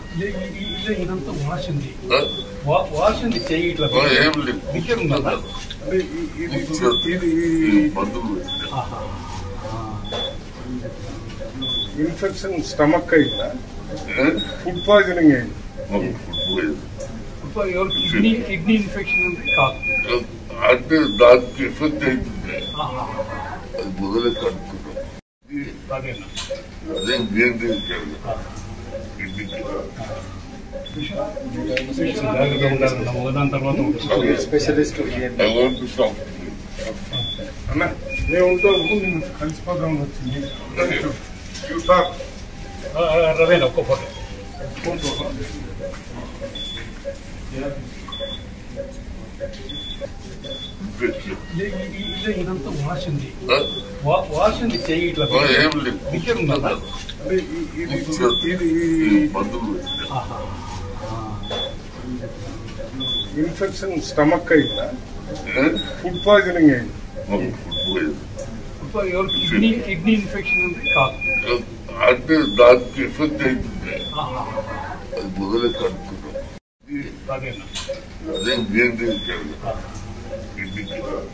ఇది- ఇది- ఇది ఇదంతా వాసింది ఆ? వా- వాసింది చెయ్యి ఇట్లా ఆ, ఏం లేదు బిగ్గర్ ఉన్నదా? అంటే ఈ- ఇది ఇది ఈ మందులు పెట్టా. ఆహా. ఆ. ఇన్ఫెక్షన్ స్టమక్ అయిందా ఏ? ఫుడ్ పాయిజనింగ్ అయింది మాకు ఫుడ్ పోయేది. ఇప్పుడు ఎవరు కిడ్నీ కిడ్నీ ఇన్ఫెక్షన్ ఉంది కాదు అంటే దానికి ఎఫెక్ట్ అవుతుంది ఆహా. అది మొదలే కడుపుతున్నాం అదేనా అదే ఇంకేం తెలియదు ఆ. కిడ్నీకి జాగ్రత్తగా ఉండాలన్న ఒకదాని తర్వాత ఒకటి. Specialist I want to talk to you. అన్న మేము ఉంటాం నేను కలిసిపోదాం వచ్చింది You talk. ఆ, ఆ, రవేనా ఒక్క ఫోటో Infection. ఇది- ఇది- ఇది ఇదంతా వాసింది ఆ? వా- వాసింది చెయ్యి ఇట్లా ఆ, ఏం లేదు బిగ్గర్ ఉన్నదా? అంటే ఈ- ఇది ఇది ఈ మందులు పెట్టా. ఆహా. ఆ. ఇన్ఫెక్షన్ స్టమక్ అయిందా ఏ? ఫుడ్ పాయిజనింగ్ అయింది మాకు ఫుడ్ పోయేది. ఇప్పుడు ఎవరు కిడ్నీ కిడ్నీ ఇన్ఫెక్షన్ ఉంది కాదు అంటే దానికి ఎఫెక్ట్ అవుతుంది ఆహా. అది మొదలే కడుపుతున్నాం అదేనా అదే ఇంకేం తెలియదు ఆ. కిడ్నీకి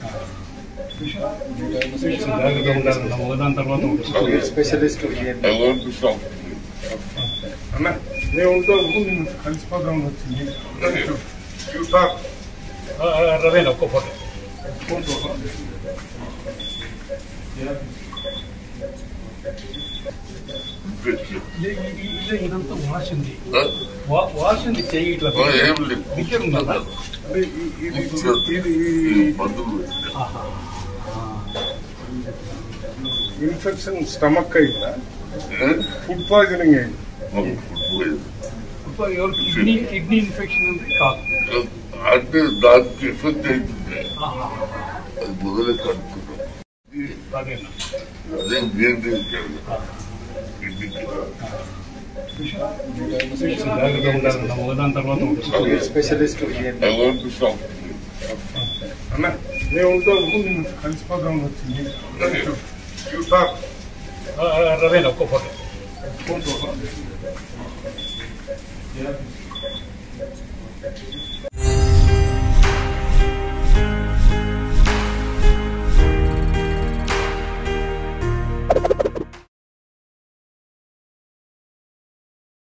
జాగ్రత్తగా ఉండాలన్న ఒకదాని తర్వాత ఒకటి. Specialist I want to talk to you. అన్న మేము ఉంటాం నేను కలిసిపోదాం వచ్చింది You talk. ఆ, ఆ, రవేనా ఒక్క ఫోటో Infection. ఇది- ఇది- ఇది ఇదంతా వాసింది ఆ? వా- వాసింది చెయ్యి ఇట్లా ఆ, ఏం లేదు బిగ్గర్ ఉన్నదా? అంటే ఈ- ఇది ఇది ఈ మందులు పెట్టా. ఆహా. ఆ. ఇన్ఫెక్షన్ స్టమక్ అయిందా ఏ? ఫుడ్ పాయిజనింగ్ అయింది మాకు ఫుడ్ పోయేది. ఇప్పుడు ఎవరు కిడ్నీ కిడ్నీ ఇన్ఫెక్షన్ ఉంది కాదు అంటే దానికి ఎఫెక్ట్ అవుతుంది ఆహా. అది మొదలే కడుపుతున్నాం అదేనా అదే ఇంకేం తెలియదు ఆ. కిడ్నీకి జాగ్రత్తగా ఉండాలన్న ఒకదాని తర్వాత ఒకటి. Specialist I want to talk to you. అన్న మేము ఉంటాం నేను కలిసిపోదాం వచ్చింది You talk. ఆ, ఆ, రవేనా ఒక్క ఫోటో